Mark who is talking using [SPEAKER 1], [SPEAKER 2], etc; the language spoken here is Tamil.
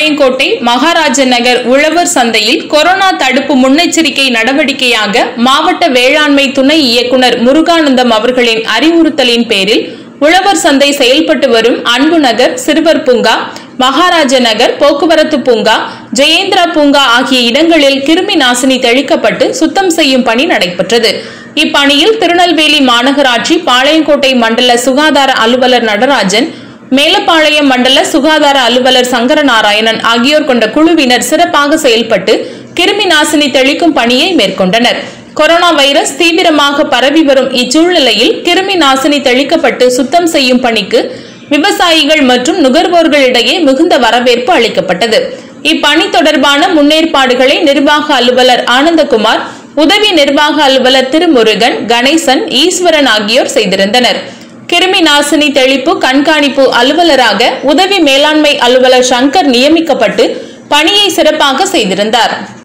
[SPEAKER 1] பாளையங்கோட்டை மகாராஜ நகர் உழவர் சந்தையில் கொரோனா தடுப்பு முன்னெச்சரிக்கை நடவடிக்கையாக மாவட்ட வேளாண்மை துணை இயக்குனர் முருகானந்தம் அவர்களின் அறிவுறுத்தலின் பேரில் உழவர் சந்தை செயல்பட்டு வரும் அன்பு நகர் சிறுவர் பூங்கா மகாராஜ நகர் போக்குவரத்து பூங்கா ஜெயேந்திரா பூங்கா ஆகிய இடங்களில் கிருமி நாசினி தெளிக்கப்பட்டு சுத்தம் செய்யும் பணி நடைபெற்றது இப்பணியில் திருநெல்வேலி மாநகராட்சி பாளையங்கோட்டை மண்டல சுகாதார அலுவலர் நடராஜன் மேலப்பாளையம் மண்டல சுகாதார அலுவலர் சங்கரநாராயணன் ஆகியோர் கொண்ட குழுவினர் சிறப்பாக செயல்பட்டு கிருமி நாசினி தெளிக்கும் பணியை மேற்கொண்டனர் கொரோனா வைரஸ் தீவிரமாக பரவி வரும் இச்சூழ்நிலையில் கிருமி நாசினி தெளிக்கப்பட்டு சுத்தம் செய்யும் பணிக்கு விவசாயிகள் மற்றும் நுகர்வோர்களிடையே மிகுந்த வரவேற்பு அளிக்கப்பட்டது இப்பணி தொடர்பான முன்னேற்பாடுகளை நிர்வாக அலுவலர் ஆனந்தகுமார் உதவி நிர்வாக அலுவலர் திருமுருகன் கணேசன் ஈஸ்வரன் ஆகியோர் செய்திருந்தனர் கிருமி நாசினி தெளிப்பு கண்காணிப்பு அலுவலராக உதவி மேலாண்மை அலுவலர் சங்கர் நியமிக்கப்பட்டு பணியை சிறப்பாக செய்திருந்தார்